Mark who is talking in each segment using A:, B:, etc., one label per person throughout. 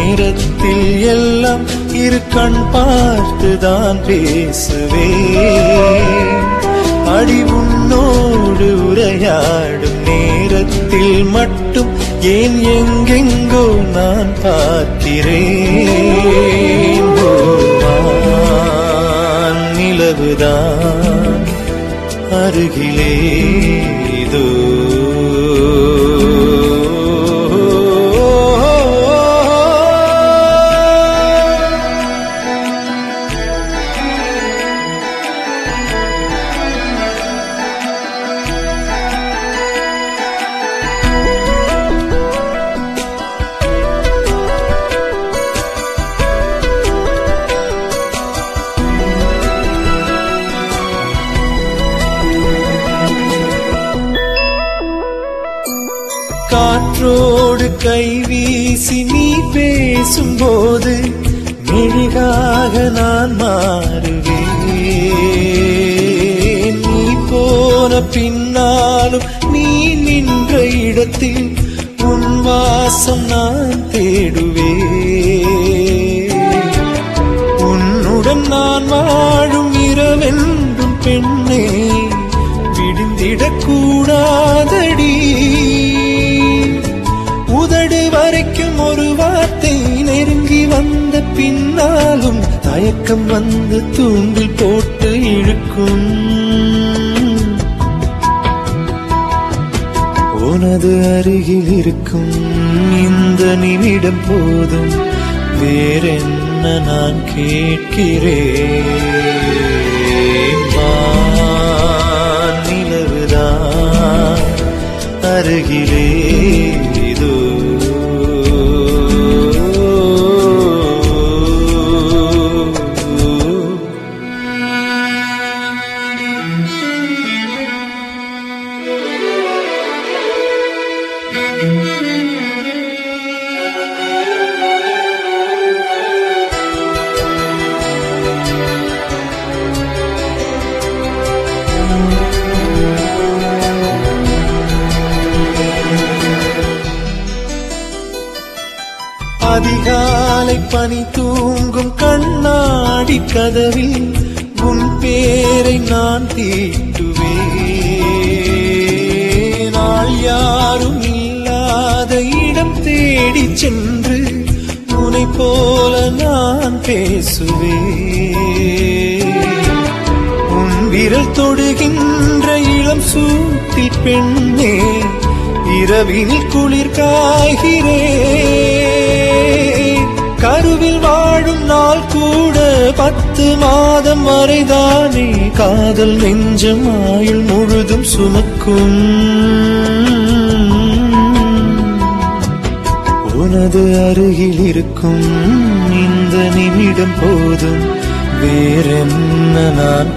A: நேரத்தில் எல்லாம் இரு கண் பார்த்துதான் பேசுவேன் அடி உன்னோடு உரையாடும் நேரத்தில் மட்டும் ஏன் எங்கெங்கோ நான் பார்க்கிறேன் ஓ, வான் நிலவுதான் அருகிலே இதோ காற்றோடு கைவீசி நீ பேசும்போது மெழுகாக நான் மாறுவேன் நீ போன பின்னாலும் நீ நின்ற இடத்தில் உன் வாசம் நான் தேடுவேன் உன்னுடன் நான் வாழும் இரவென்றும் பெண்ணே விடுந்திடக்கூடாதடி உதடு வரைக்கும் ஒரு வார்த்தை நெருங்கி வந்த பின்னாலும் தயக்கம் வந்து தூண்டில் போட்டு இழுக்கும் உனது அருகில் இருக்கும் இந்த நிமிடம் போதும் வேறென்ன நான் கேட்கிறேன் வான் நிலவுதான் அருகிலே இதோ அதிகாலை பனி தூங்கும் கண்ணாடி கதவில் உன் பேரை நான் தீட்டுவேன் நாள் யாரும் இல்லாத இடம் தேடி சென்று உனை போல நான் பேசுவேன் உன் விரல் தொடுகின்ற இளம் சூட்டில் பெண்ணே இரவினில் குளிர் காய்கிறேன் கருவில் வாழும் நாள் கூட பத்து மாதம் வரைதானே காதல் நெஞ்சம் ஆயுள் முழுதும் சுமக்கும் உனது அருகில் இருக்கும் இந்த நிமிடம் போதும் வேறென்ன நான்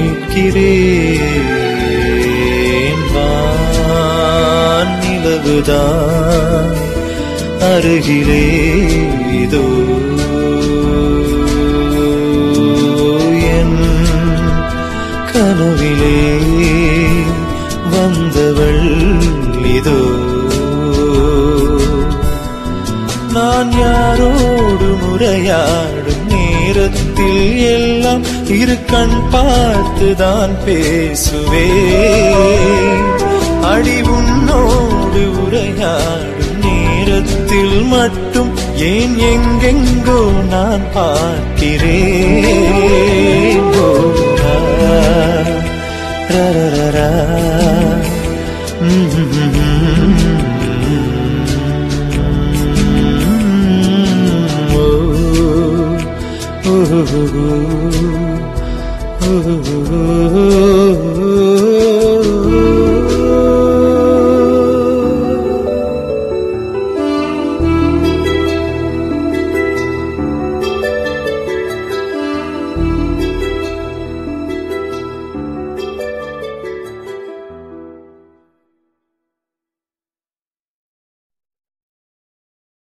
A: கேட்கிறேன் வான் நிலவுதான் அருகிலே இதோ என் கனவிலே வந்தவள் இதோ நான் யாரோடு முறையாடும் நேரத்தில் எல்லாம் இரு கண் பார்த்துதான் பேசுவேன் அடி உன்னோடு உரையாடும் நேரத்தில் மட்டும் ஏன் எங்கெங்கோ நான் பார்க்கிறேன் ஓ, ரா, ரரரரா. ஓ, ஓ, ஓ, ஓ, ஓ, ஓ,